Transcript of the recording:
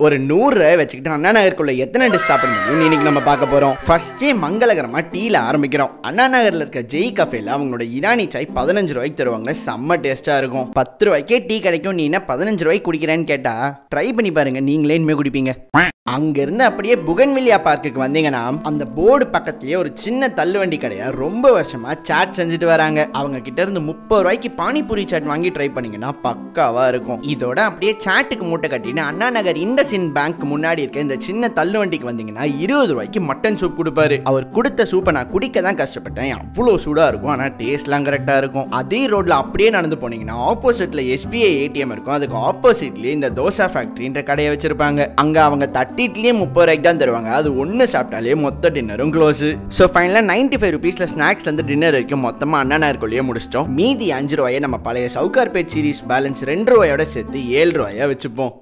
ஒரு நூறு ரூபாய் வச்சுக்கிட்டு அண்ணா நகருக்குள்ள எத்தனை டிஷ் சாப்பிட முடியும் இன்னைக்கு நம்ம பார்க்க போறோம் ஃபர்ஸ்டே மங்களகரமா டீல ஆரம்பிக்கிறோம் அண்ணா நகர்ல இருக்க ஜெய் கஃபேல அவங்களோட இரானி சாய் பதினஞ்சு ரூபாய்க்கு தருவாங்க செம்ம டேஸ்டா இருக்கும் பத்து ரூபாய்க்கே டீ கிடைக்கும் நீ என்ன பதினஞ்சு ரூபாய்க்கு குடிக்கிறேன்னு கேட்டா ட்ரை பண்ணி பாருங்க நீங்களே இனிமே குடிப்பீங்க அங்க இருந்து அப்படியே புகன்வில்லியா பார்க்குக்கு வந்தீங்கன்னா அந்த போர்டு பக்கத்துலயே ஒரு சின்ன தள்ளுவண்டி கடையா ரொம்ப வருஷமா சாட் செஞ்சுட்டு வராங்க அவங்க கிட்ட இருந்து முப்பது ரூபாய்க்கு பானிபூரி சாட் வாங்கி ட்ரை பண்ணீங்கன்னா பக்காவா இருக்கும் இதோட அப்படியே சாட்டுக்கு மூட்டை கட்டிட்டு அண்ணா நகர் இண்டஸ்இன் பேங்க் முன்னாடி இருக்க இந்த சின்ன தள்ளுவண்டிக்கு வந்தீங்கன்னா இருபது ரூபாய்க்கு மட்டன் சூப் கொடுப்பாரு அவர் கொடுத்த சூப்பை நான் குடிக்க தான் கஷ்டப்பட்டேன் அவ்வளோ சூடா இருக்கும் ஆனா டேஸ்ட்லாம் கரெக்டா இருக்கும் அதே ரோட்ல அப்படியே நடந்து போனீங்கன்னா ஆப்போசிட்ல எஸ்பிஐ ஏடிஎம் இருக்கும் அதுக்கு ஆப்போசிட்லயே இந்த தோசா ஃபேக்டரின்ற கடையை வச்சிருப்பாங்க அங்க அவங்க தட்டி இட்லியே முப்பது ரூபாய்க்கு தான் தருவாங்க அது ஒன்று சாப்பிட்டாலே மொத்த டின்னரும் க்ளோஸ் ஸோ ஃபைனலாக நைன்டி ஃபைவ் ருபீஸில் ஸ்நாக்ஸ்லேருந்து டின்னர் வரைக்கும் மொத்தமாக அண்ணா நகருக்குள்ளேயே முடிச்சிட்டோம் மீதி அஞ்சு ரூபாயை நம்ம பழைய சவுகார்பேட் சீரிஸ் பேலன்ஸ் ரெண்டு ரூபாயோட சேர்த்து ஏழு ரூபாயா வச்சுப்போம்